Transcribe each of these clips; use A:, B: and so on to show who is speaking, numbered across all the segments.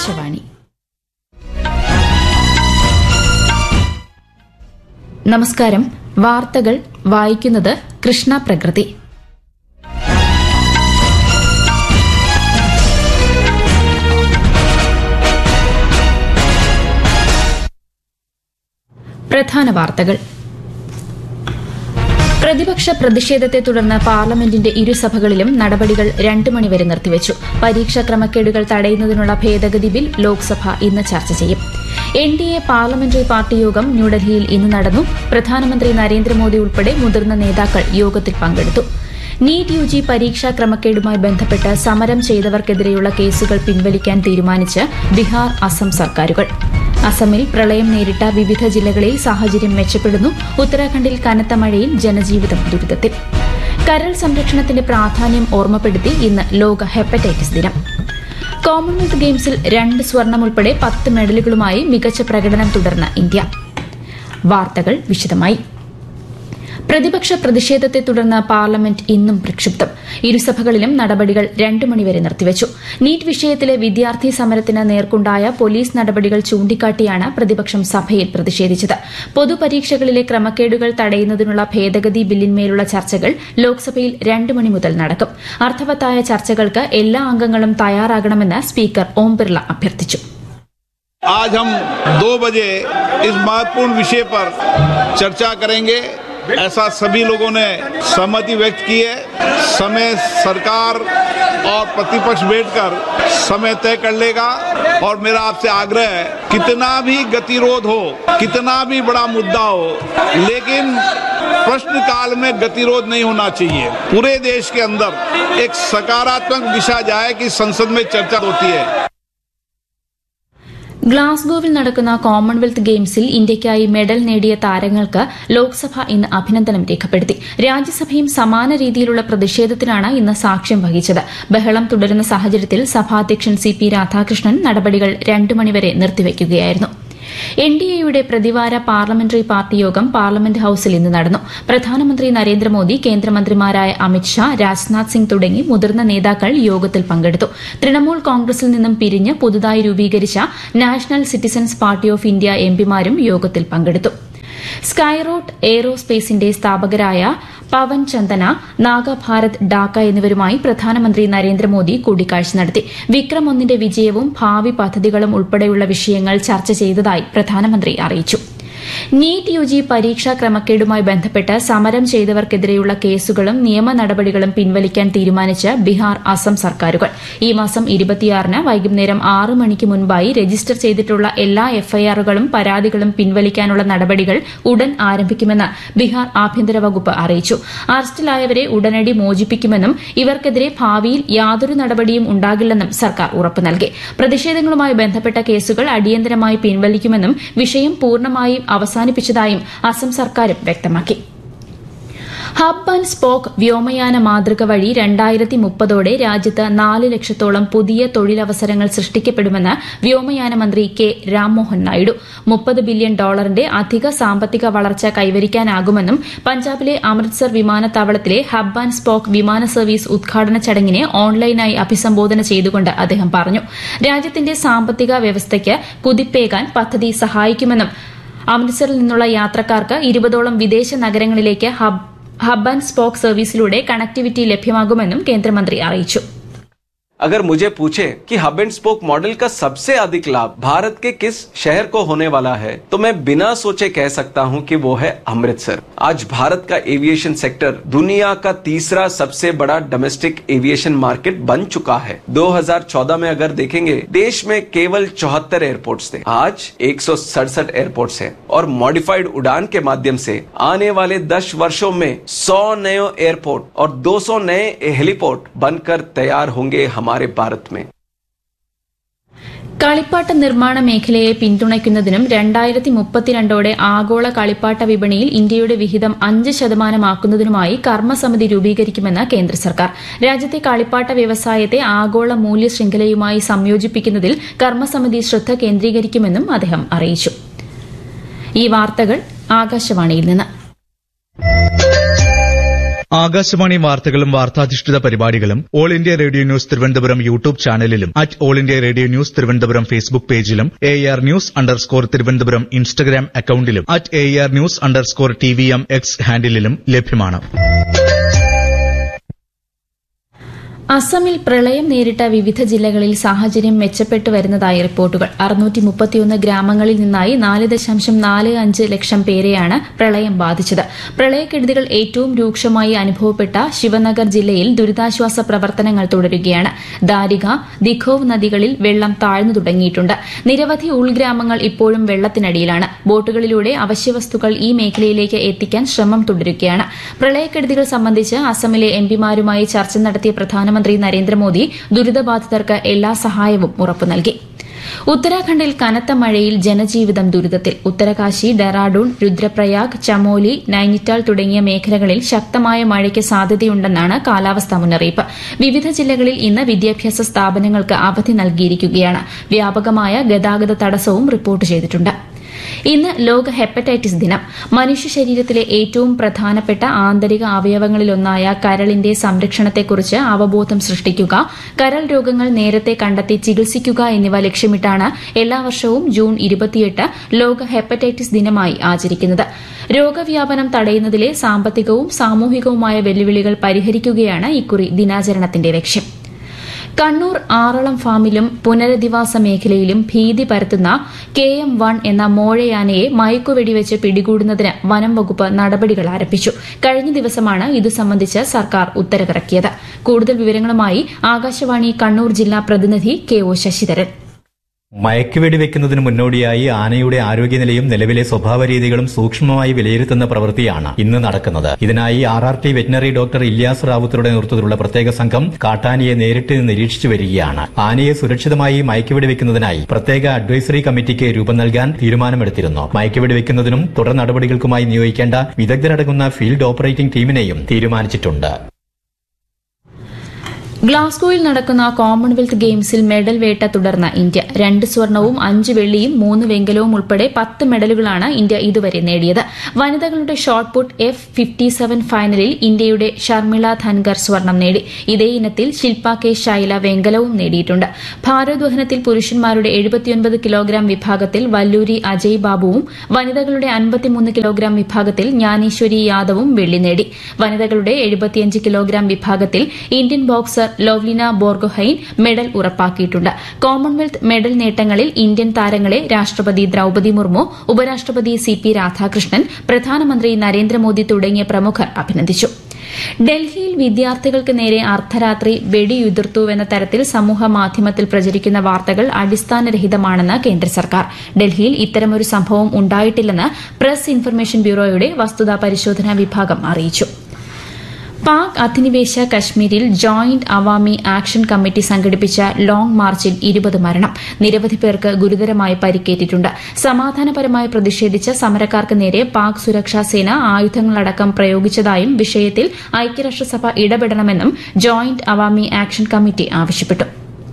A: ആകാശവാണി നമസ്കാരം വാർത്തകൾ വായിക്കുന്നത് കൃഷ്ണ പ്രകൃതി പ്രധാന വാർത്തകൾ പ്രതിപക്ഷ പ്രതിഷേധത്തെ തുടർന്ന് പാർലമെന്റിന്റെ ഇരുസഭകളിലും നടപടികൾ രണ്ടു മണിവരെ നിർത്തിവച്ചു പരീക്ഷാ ക്രമക്കേടുകൾ തടയുന്നതിനുള്ള ഭേദഗതി ബിൽ ലോക്സഭ ഇന്ന് ചർച്ച ചെയ്യും N D A parliamentary party യോഗം ന്യൂഡൽഹിയിൽ ഇന്ന് നടന്നു പ്രധാനമന്ത്രി നരേന്ദ്രമോദി ഉൾപ്പെടെ മുതിർന്ന നേതാക്കൾ യോഗത്തിൽ പങ്കെടുത്തു നീറ്റ് യു ജി പരീക്ഷാ ക്രമക്കേടുമായി ബന്ധപ്പെട്ട് സമരം ചെയ്തവർക്കെതിരെയുള്ള കേസുകൾ പിൻവലിക്കാൻ തീരുമാനിച്ച് ബീഹാർ അസം സർക്കാരുകൾ അസമിൽ പ്രളയം നേരിട്ട വിവിധ ജില്ലകളിൽ സാഹചര്യം മെച്ചപ്പെടുന്നു ഉത്തരാഖണ്ഡിൽ കനത്ത മഴയിൽ ജനജീവിതം ദുരിതത്തിൽ കരൾ സംരക്ഷണത്തിന്റെ പ്രാധാന്യം ഓർമ്മപ്പെടുത്തി ഇന്ന് ലോക ഹെപ്പറ്റൈറ്റിസ് ദിനം കോമൺവെൽത്ത് ഗെയിംസിൽ രണ്ട് സ്വർണം ഉൾപ്പെടെ പത്ത് മെഡലുകളുമായി മികച്ച പ്രകടനം തുടർന്ന ഇന്ത്യ വാർത്തകൾ വിശദമായി പ്രതിപക്ഷ പ്രതിഷേധത്തെ തുടർന്ന് പാർലമെന്റ് ഇന്നും പ്രക്ഷുബ്ധം ഇരുസഭകളിലും നടപടികൾ രണ്ടു മണിവരെ നിർത്തിവച്ചു നീറ്റ് വിഷയത്തിലെ വിദ്യാർത്ഥി സമരത്തിന് നേർക്കുണ്ടായ പോലീസ് നടപടികൾ ചൂണ്ടിക്കാട്ടിയാണ് പ്രതിപക്ഷം സഭയിൽ പ്രതിഷേധിച്ചത് പൊതുപരീക്ഷകളിലെ ക്രമക്കേടുകൾ തടയുന്നതിനുള്ള ഭേദഗതി ബില്ലിന്മേലുള്ള ചർച്ചകൾ ലോക്സഭയിൽ രണ്ടു മണി മുതൽ നടക്കും അർത്ഥവത്തായ ചർച്ചകൾക്ക് എല്ലാ അംഗങ്ങളും തയ്യാറാകണമെന്ന് സ്പീക്കർ ഓം ബിർള അഭ്യർത്ഥിച്ചു
B: आज हम दो बजे इस महत्वपूर्ण विषय पर चर्चा करेंगे ऐसा सभी लोगों ने सहमति व्यक्त की है समय सरकार और प्रतिपक्ष बैठकर समय तय कर लेगा और मेरा आपसे आग्रह है कितना भी गतिरोध हो कितना भी बड़ा मुद्दा हो लेकिन प्रश्न काल में गतिरोध नहीं होना चाहिए पूरे देश के अंदर एक सकारात्मक दिशा जाए कि संसद में चर्चा होती है
A: ഗ്ലാസ്ഗോവിൽ നടക്കുന്ന കോമൺവെൽത്ത് ഗെയിംസിൽ ഇന്ത്യയ്ക്കായി മെഡൽ നേടിയ താരങ്ങൾക്ക് ലോക്സഭ ഇന്ന് അഭിനന്ദനം രേഖപ്പെടുത്തി രാജ്യസഭയും സമാന രീതിയിലുള്ള പ്രതിഷേധത്തിനാണ് ഇന്ന് സാക്ഷ്യം വഹിച്ചത് ബഹളം തുടരുന്ന സാഹചര്യത്തിൽ സഭാധ്യക്ഷൻ സി പി രാധാകൃഷ്ണൻ നടപടികൾ രണ്ടു മണിവരെ നിർത്തിവയ്ക്കുകയായിരുന്നു എൻ ഡി എയുടെ പ്രതിവാര പാർലമെന്ററി പാർട്ടി യോഗം പാർലമെന്റ് ഹൌസിൽ ഇന്ന് നടന്നു പ്രധാനമന്ത്രി നരേന്ദ്രമോദി കേന്ദ്രമന്ത്രിമാരായ അമിത്ഷാ രാജ്നാഥ് സിംഗ് തുടങ്ങി മുതിർന്ന നേതാക്കൾ യോഗത്തിൽ പങ്കെടുത്തു തൃണമൂൽ കോൺഗ്രസിൽ നിന്നും പിരിഞ്ഞ് പുതുതായി രൂപീകരിച്ച national citizens party of India എംപിമാരും യോഗത്തിൽ പങ്കെടുത്തു സ്കൈറോട്ട് എയ്റോസ്പേസിന്റെ സ്ഥാപകരായ പവൻ ചന്ദന നാഗഭാരത് ഡാക്ക എന്നിവരുമായി പ്രധാനമന്ത്രി നരേന്ദ്രമോദി കൂടിക്കാഴ്ച നടത്തി വിക്രം ഒന്നിന്റെ വിജയവും ഭാവി പദ്ധതികളും ഉൾപ്പെടെയുള്ള വിഷയങ്ങൾ ചർച്ച ചെയ്തതായി പ്രധാനമന്ത്രി അറിയിച്ചു നീറ്റ് യു ജി പരീക്ഷാ ക്രമക്കേടുമായി ബന്ധപ്പെട്ട് സമരം ചെയ്തവർക്കെതിരെയുള്ള കേസുകളും നിയമ നടപടികളും പിൻവലിക്കാൻ തീരുമാനിച്ച് ബീഹാർ അസം സർക്കാരുകൾ ഈ മാസം ഇരുപത്തിയാറിന് വൈകുന്നേരം ആറ് മണിക്ക് മുൻപായി രജിസ്റ്റർ ചെയ്തിട്ടുള്ള എല്ലാ എഫ്ഐആറുകളും പരാതികളും പിൻവലിക്കാനുള്ള നടപടികൾ ഉടൻ ആരംഭിക്കുമെന്ന് ബീഹാർ ആഭ്യന്തര വകുപ്പ് അറിയിച്ചു അറസ്റ്റിലായവരെ ഉടനടി മോചിപ്പിക്കുമെന്നും ഇവർക്കെതിരെ ഭാവിയിൽ യാതൊരു നടപടിയും ഉണ്ടാകില്ലെന്നും സർക്കാർ ഉറപ്പു നൽകി പ്രതിഷേധങ്ങളുമായി ബന്ധപ്പെട്ട കേസുകൾ അടിയന്തരമായി പിൻവലിക്കുമെന്നും വിഷയം പൂർണ്ണമായും അവസാനിപ്പിച്ചതായും അസം സർക്കാരും വ്യക്തമാക്കി ഹബ് ആൻഡ് സ്പോക്ക് വ്യോമയാന മാതൃക വഴി രണ്ടായിരത്തി മുപ്പതോടെ രാജ്യത്ത് നാല് ലക്ഷത്തോളം പുതിയ തൊഴിലവസരങ്ങൾ സൃഷ്ടിക്കപ്പെടുമെന്ന് വ്യോമയാന മന്ത്രി കെ രാംമോഹൻ നായിഡു മുപ്പത് ബില്യൺ ഡോളറിന്റെ അധിക സാമ്പത്തിക വളർച്ച കൈവരിക്കാനാകുമെന്നും പഞ്ചാബിലെ അമൃത്സർ വിമാനത്താവളത്തിലെ ഹബ് ആൻഡ് സ്പോക്ക് വിമാന സർവീസ് ഉദ്ഘാടന ചടങ്ങിനെ ഓൺലൈനായി അഭിസംബോധന ചെയ്തുകൊണ്ട് അദ്ദേഹം പറഞ്ഞു രാജ്യത്തിന്റെ സാമ്പത്തിക വ്യവസ്ഥയ്ക്ക് കുതിപ്പേകാൻ പദ്ധതി സഹായിക്കുമെന്നും അമൃത്സറിൽ നിന്നുള്ള യാത്രക്കാർക്ക് ഇരുപതോളം വിദേശ നഗരങ്ങളിലേക്ക് ഹബ് ഹബ് ആൻഡ് സ്പോക്ക് സർവീസിലൂടെ കണക്ടിവിറ്റി ലഭ്യമാകുമെന്നും കേന്ദ്രമന്ത്രി അറിയിച്ചു
C: अगर मुझे पूछे कि हब एंड स्पोक मॉडल का सबसे अधिक लाभ भारत के किस शहर को होने वाला है तो मैं बिना सोचे कह सकता हूं कि वो है अमृतसर आज भारत का एविएशन सेक्टर दुनिया का तीसरा सबसे बड़ा डोमेस्टिक एविएशन मार्केट बन चुका है 2014 में अगर देखेंगे देश में केवल चौहत्तर एयरपोर्ट्स थे आज एक एयरपोर्ट्स हैं और मॉडिफाइड उड़ान के माध्यम से आने वाले 10 वर्षों में 100 नए एयरपोर्ट और 200 नए हेलीपोर्ट बनकर तैयार होंगे हमारे भारत में
A: കളിപ്പാട്ട നിർമ്മാണ മേഖലയെ പിന്തുണയ്ക്കുന്നതിനും രണ്ടായിരത്തി മുപ്പത്തിരണ്ടോടെ ആഗോള കളിപ്പാട്ട വിപണിയിൽ ഇന്ത്യയുടെ വിഹിതം അഞ്ച് ശതമാനമാക്കുന്നതിനുമായി കർമ്മസമിതി രൂപീകരിക്കുമെന്ന് കേന്ദ്ര സർക്കാർ രാജ്യത്തെ കളിപ്പാട്ട വ്യവസായത്തെ ആഗോള മൂല്യ ശൃംഖലയുമായി സംയോജിപ്പിക്കുന്നതിൽ കർമ്മസമിതി ശ്രദ്ധ കേന്ദ്രീകരിക്കുമെന്നും അദ്ദേഹം അറിയിച്ചു ഈ വാർത്തകൾ ആകാശവാണിയിൽ നിന്ന്
D: ആകാശവാണി വാർത്തകളും വാർത്താധിഷ്ഠിത പരിപാടികളും all India radio news Thiruvananthapuram YouTube ചാനലിലും at all India radio news Thiruvananthapuram Facebook പേജിലും A R news underscore Thiruvananthapuram Instagram അക്കൌണ്ടിലും at A R news underscore T V M X ഹാൻഡിലും ലഭ്യമാണ്
A: അസമിൽ പ്രളയം നേരിട്ട വിവിധ ജില്ലകളിൽ സാഹചര്യം മെച്ചപ്പെട്ടു വരുന്നതായി റിപ്പോർട്ടുകൾ അറുന്നൂറ്റി മുപ്പത്തിയൊന്ന് ഗ്രാമങ്ങളിൽ നിന്നായി നാല് ദശാംശം നാല് അഞ്ച് ലക്ഷം പേരെയാണ് പ്രളയം ബാധിച്ചത് പ്രളയക്കെടുതികൾ ഏറ്റവും രൂക്ഷമായി അനുഭവപ്പെട്ട ശിവനഗർ ജില്ലയിൽ ദുരിതാശ്വാസ പ്രവർത്തനങ്ങൾ തുടരുകയാണ് ദാരിക ദിഖോവ് നദികളിൽ വെള്ളം താഴ്ന്നു തുടങ്ങിയിട്ടുണ്ട് നിരവധി ഉൾഗ്രാമങ്ങൾ ഇപ്പോഴും വെള്ളത്തിനടിയിലാണ് ബോട്ടുകളിലൂടെ അവശ്യവസ്തുക്കൾ ഈ മേഖലയിലേക്ക് എത്തിക്കാൻ ശ്രമം തുടരുകയാണ് പ്രളയക്കെടുതികൾ സംബന്ധിച്ച് അസമിലെ എംപിമാരുമായി ചർച്ച നടത്തിയ പ്രധാനമന്ത്രി നരേന്ദ്രമോദി ദുരിതബാധിതർക്ക് എല്ലാ സഹായവും ഉറപ്പു നൽകി ഉത്തരാഖണ്ഡിൽ കനത്ത മഴയിൽ ജനജീവിതം ദുരിതത്തിൽ ഉത്തരകാശി ഡെറാഡൂൺ രുദ്രപ്രയാഗ് ചമോലി നൈനിറ്റാൾ തുടങ്ങിയ മേഖലകളിൽ ശക്തമായ മഴയ്ക്ക് സാധ്യതയുണ്ടെന്നാണ് കാലാവസ്ഥാ മുന്നറിയിപ്പ് വിവിധ ജില്ലകളിൽ ഇന്ന് വിദ്യാഭ്യാസ സ്ഥാപനങ്ങൾക്ക് അവധി നൽകിയിരിക്കുകയാണ് വ്യാപകമായ ഗതാഗത തടസ്സവും റിപ്പോർട്ട് ചെയ്തിട്ടുണ്ട് ഇന്ന് ലോക ഹെപ്പറ്റൈറ്റിസ് ദിനം മനുഷ്യ ശരീരത്തിലെ ഏറ്റവും പ്രധാനപ്പെട്ട ആന്തരിക അവയവങ്ങളിലൊന്നായ കരളിന്റെ സംരക്ഷണത്തെക്കുറിച്ച് അവബോധം സൃഷ്ടിക്കുക കരൾ രോഗങ്ങൾ നേരത്തെ കണ്ടെത്തി ചികിത്സിക്കുക എന്നിവ ലക്ഷ്യമിട്ടാണ് എല്ലാ വർഷവും ജൂൺ ഇരുപത്തിയെട്ട് ലോക ഹെപ്പറ്റൈറ്റിസ് ദിനമായി ആചരിക്കുന്നത് രോഗവ്യാപനം തടയുന്നതിലെ സാമ്പത്തികവും സാമൂഹികവുമായ വെല്ലുവിളികൾ പരിഹരിക്കുകയാണ് ഇക്കുറി ദിനാചരണത്തിന്റെ ലക്ഷ്യം കണ്ണൂർ ആറളം ഫാമിലും പുനരധിവാസ മേഖലയിലും ഭീതി പരത്തുന്ന കെ എം വൺ എന്ന മോഴയാനയെ മയക്കുവെടിവെച്ച് പിടികൂടുന്നതിന് വനം വകുപ്പ് നടപടികൾ ആരംഭിച്ചു കഴിഞ്ഞ ദിവസമാണ് ഇതു സംബന്ധിച്ച് സർക്കാർ ഉത്തരവിറക്കിയത് കൂടുതൽ വിവരങ്ങളുമായി ആകാശവാണി കണ്ണൂർ ജില്ലാ പ്രതിനിധി കെ ഒ ശശിധരൻ
E: മയക്കുവെടി വെക്കുന്നതിന് മുന്നോടിയായി ആനയുടെ ആരോഗ്യനിലയും നിലവിലെ സ്വഭാവ രീതികളും സൂക്ഷ്മമായി വിലയിരുത്തുന്ന പ്രവൃത്തിയാണ് ഇന്ന് നടക്കുന്നത് ഇതിനായി R R T veterinary doctor Ilyas റാവുത്തറുടെ നേതൃത്വത്തിലുള്ള പ്രത്യേക സംഘം കാട്ടാനയെ നേരിട്ട് നിരീക്ഷിച്ചു വരികയാണ് ആനയെ സുരക്ഷിതമായി മയക്കുവെടി വെക്കുന്നതിനായി പ്രത്യേക അഡ്വൈസറി കമ്മിറ്റിക്ക് രൂപം നൽകാൻ തീരുമാനമെടുത്തിരുന്നു മയക്കുവെടി വെക്കുന്നതിനും തുടർ നടപടികൾക്കുമായി നിയോഗിക്കേണ്ട വിദഗ്ധരടങ്ങുന്ന ഫീൽഡ് ഓപ്പറേറ്റിംഗ് ടീമിനെയും തീരുമാനിച്ചിട്ടുണ്ട്
A: ഗ്ലാസ്ഗോയിൽ നടക്കുന്ന കോമൺവെൽത്ത് ഗെയിംസിൽ മെഡൽ വേട്ട തുടർന്ന ഇന്ത്യ രണ്ട് സ്വർണവും അഞ്ച് വെള്ളിയും മൂന്ന് വെങ്കലവും ഉൾപ്പെടെ പത്ത് മെഡലുകളാണ് ഇന്ത്യ ഇതുവരെ നേടിയത് വനിതകളുടെ shot put F fifty seven ഫൈനലിൽ ഇന്ത്യയുടെ ഷർമിള ധൻകർ സ്വർണം നേടി ഇതേ ഇനത്തിൽ ശിൽപ കെ ശൈല വെങ്കലവും നേടിയിട്ടുണ്ട് ഭാരോദ്വഹനത്തിൽ പുരുഷന്മാരുടെ എഴുപത്തിയൊൻപത് കിലോഗ്രാം വിഭാഗത്തിൽ വല്ലൂരി അജയ് ബാബുവും വനിതകളുടെ അൻപത്തിമൂന്ന് കിലോഗ്രാം വിഭാഗത്തിൽ ജ്ഞാനേശ്വരി യാദവും വെള്ളി നേടി വനിതകളുടെ എഴുപത്തിയഞ്ച് കിലോഗ്രാം വിഭാഗത്തിൽ Indian boxer Lovlina Borgohain medal ഉറപ്പാക്കിയിട്ടുണ്ട് കോമൺവെൽത്ത് മെഡൽ നേട്ടങ്ങളിൽ ഇന്ത്യൻ താരങ്ങളെ രാഷ്ട്രപതി ദ്രൌപതി മുർമു ഉപരാഷ്ട്രപതി സി പി രാധാകൃഷ്ണൻ പ്രധാനമന്ത്രി നരേന്ദ്രമോദി തുടങ്ങിയ പ്രമുഖർ അഭിനന്ദിച്ചു ഡൽഹിയിൽ വിദ്യാർത്ഥികൾക്ക് നേരെ അർദ്ധരാത്രി വെടിയുതിർത്തുവെന്ന തരത്തിൽ സമൂഹ മാധ്യമത്തിൽ പ്രചരിക്കുന്ന വാർത്തകൾ അടിസ്ഥാനരഹിതമാണെന്ന് കേന്ദ്ര സർക്കാർ ഡൽഹിയിൽ ഇത്തരമൊരു സംഭവം ഉണ്ടായിട്ടില്ലെന്ന് പ്രസ് ഇൻഫർമേഷൻ ബ്യൂറോയുടെ വസ്തുതാ പരിശോധനാ വിഭാഗം അറിയിച്ചു പാക് അധിനിവേശ കശ്മീരിൽ ജോയിന്റ് അവാമി ആക്ഷൻ കമ്മിറ്റി സംഘടിപ്പിച്ച ലോങ് മാർച്ചിൽ ഇരുപത് മരണം നിരവധി പേർക്ക് ഗുരുതരമായി പരിക്കേറ്റിട്ടുണ്ട് സമാധാനപരമായി പ്രതിഷേധിച്ച സമരക്കാർക്ക് നേരെ പാക് സുരക്ഷാ സേന ആയുധങ്ങളടക്കം പ്രയോഗിച്ചതായും വിഷയത്തിൽ ഐക്യരാഷ്ട്രസഭ ഇടപെടണമെന്നും ജോയിന്റ് അവാമി ആക്ഷൻ കമ്മിറ്റി ആവശ്യപ്പെട്ടു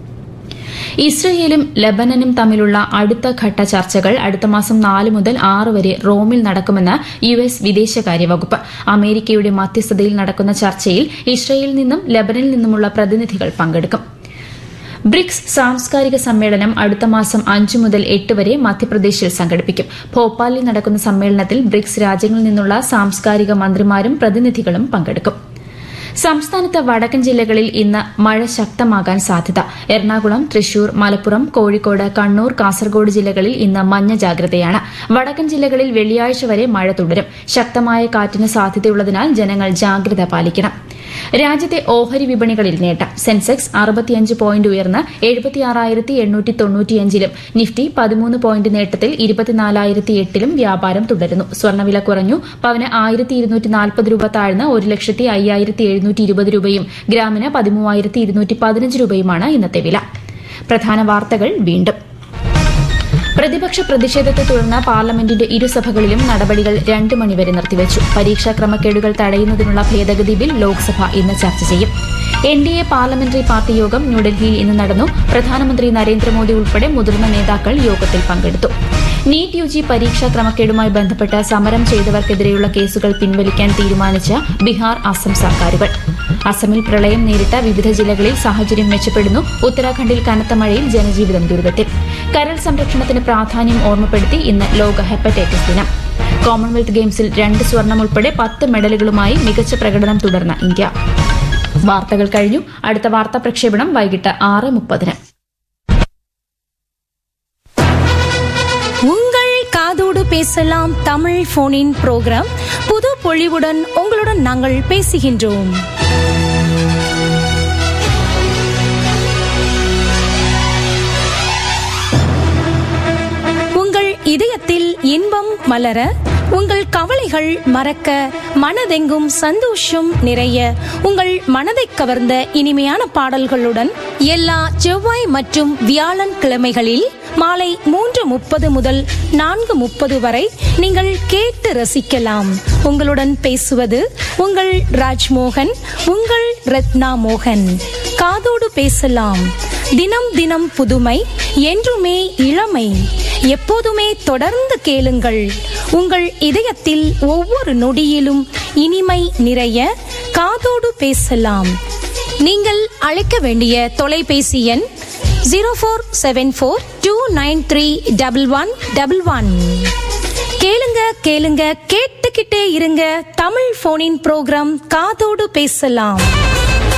A: ഇസ്രയേലും ലബനനും തമ്മിലുള്ള അടുത്ത ഘട്ട ചർച്ചകൾ അടുത്ത മാസം നാല് മുതൽ ആറ് വരെ റോമിൽ നടക്കുമെന്ന് യു എസ് വിദേശകാര്യ വകുപ്പ് അമേരിക്കയുടെ മധ്യസ്ഥതയിൽ നടക്കുന്ന ചർച്ചയിൽ ഇസ്രയേലിൽ നിന്നും ലബനിൽ നിന്നുമുള്ള പ്രതിനിധികൾ പങ്കെടുക്കും ബ്രിക്സ് സാംസ്കാരിക സമ്മേളനം അടുത്ത മാസം അഞ്ചു മുതൽ എട്ട് വരെ മധ്യപ്രദേശിൽ സംഘടിപ്പിക്കും ഭോപ്പാലിൽ നടക്കുന്ന സമ്മേളനത്തിൽ ബ്രിക്സ് രാജ്യങ്ങളിൽ നിന്നുള്ള സാംസ്കാരിക മന്ത്രിമാരും പ്രതിനിധികളും പങ്കെടുക്കും സംസ്ഥാനത്ത് വടക്കൻ ജില്ലകളിൽ ഇന്ന് മഴ ശക്തമാകാൻ സാധ്യത എറണാകുളം തൃശൂർ മലപ്പുറം കോഴിക്കോട് കണ്ണൂർ കാസർഗോഡ് ജില്ലകളിൽ ഇന്ന് മഞ്ഞ ജാഗ്രതയാണ് വടക്കൻ ജില്ലകളിൽ വെള്ളിയാഴ്ച വരെ മഴ തുടരും ശക്തമായ കാറ്റിന് സാധ്യതയുള്ളതിനാൽ ജനങ്ങൾ ജാഗ്രത പാലിക്കണം രാജ്യത്തെ ഓഹരി വിപണികളിൽ നേട്ടം സെൻസെക്സ് അറുപത്തിയഞ്ച് പോയിന്റ് ഉയർന്ന് എഴുപത്തിയാറായിരത്തി എണ്ണൂറ്റി തൊണ്ണൂറ്റിയഞ്ചിലും നിഫ്റ്റി പതിമൂന്ന് പോയിന്റ് നേട്ടത്തിൽ ഇരുപത്തിനാലായിരത്തി എട്ടിലും വ്യാപാരം തുടരുന്നു സ്വർണ്ണവില കുറഞ്ഞു പവന് ആയിരത്തി ഇരുന്നൂറ്റി നാൽപ്പത് രൂപ താഴ്ന്ന് ഒരു ലക്ഷത്തി അയ്യായിരത്തി എഴുന്നൂറ്റി ഇരുപത് രൂപയും ഗ്രാമിന് പതിമൂവായിരത്തി ഇരുന്നൂറ്റി പതിനഞ്ച് രൂപയുമാണ് ഇന്നത്തെ വില പ്രധാന വാർത്തകൾ വീണ്ടും പ്രതിപക്ഷ പ്രതിഷേധത്തെ തുടർന്ന് പാർലമെന്റിന്റെ ഇരുസഭകളിലും നടപടികൾ രണ്ട് മണിവരെ നിർത്തിവച്ചു പരീക്ഷാ ക്രമക്കേടുകൾ തടയുന്നതിനുള്ള ഭേദഗതി ബിൽ ലോക്സഭ ഇന്ന് ചർച്ച ചെയ്യും N D A parliamentary party യോഗം ന്യൂഡൽഹിയിൽ ഇന്ന് നടന്നു പ്രധാനമന്ത്രി നരേന്ദ്രമോദി ഉൾപ്പെടെ മുതിർന്ന നേതാക്കൾ യോഗത്തിൽ പങ്കെടുത്തു നീറ്റ് യു ജി പരീക്ഷാ ക്രമക്കേടുമായി ബന്ധപ്പെട്ട് സമരം ചെയ്തവർക്കെതിരെയുള്ള കേസുകൾ പിൻവലിക്കാൻ തീരുമാനിച്ച ബീഹാർ അസം സർക്കാരുകൾ അസമിൽ പ്രളയം നേരിട്ട വിവിധ ജില്ലകളിൽ സാഹചര്യം മെച്ചപ്പെടുന്നു ഉത്തരാഖണ്ഡിൽ കനത്ത മഴയിൽ ജനജീവിതം ദുരിതത്തിൽ കരൾ സംരക്ഷണത്തിന് പ്രാധാന്യം ഓർമ്മപ്പെടുത്തി ഇന്ന് ലോക ഹെപ്പറ്റൈറ്റിസ് ദിനം കോമൺവെൽത്ത് ഗെയിംസിൽ രണ്ട് സ്വർണം ഉൾപ്പെടെ പത്ത് മെഡലുകളുമായി മികച്ച പ്രകടനം തുടർന്ന ഇന്ത്യ വാർത്തകൾ കഴിഞ്ഞു അടുത്ത വാർത്താ പ്രക്ഷേപണം വൈകിട്ട് ആറ് മുപ്പതിന്
F: உங்கள் காதோடு பேசலாம் தமிழ் போனின் புரோகிராம் புது பொழிவுடன் உங்களுடன் நாங்கள் பேசுகின்றோம் உங்கள் இதயத்தில் இன்பம் மலர உங்கள் கவலைகள் மறக்க மனதெங்கும் சந்தோஷம் நிறைய உங்கள் மனதை கவர்ந்த இனிமையான பாடல்களுடன் எல்லா செவ்வாய் மற்றும் வியாழன் கிழமைகளில் மாலை மூன்று முப்பது முதல் நான்கு முப்பது வரை நீங்கள் கேட்டு ரசிக்கலாம் உங்களுடன் பேசுவது உங்கள் ராஜ்மோகன் உங்கள் ரத்னா மோகன் காதோடு பேசலாம் தினம் தினம் புதுமை என்றுமே இளமை எப்போதுமே தொடர்ந்து கேளுங்கள் உங்கள் இதயத்தில் ஒவ்வொரு நொடியிலும் இனிமை நிறைய காதோடு பேசலாம் நீங்கள் அழைக்க வேண்டிய தொலைபேசி எண் zero four seven four two nine three double one double one கேளுங்க கேளுங்க கேட்டுக்கிட்டே இருங்க தமிழ் போனின் ப்ரோக்ராம் காதோடு பேசலாம்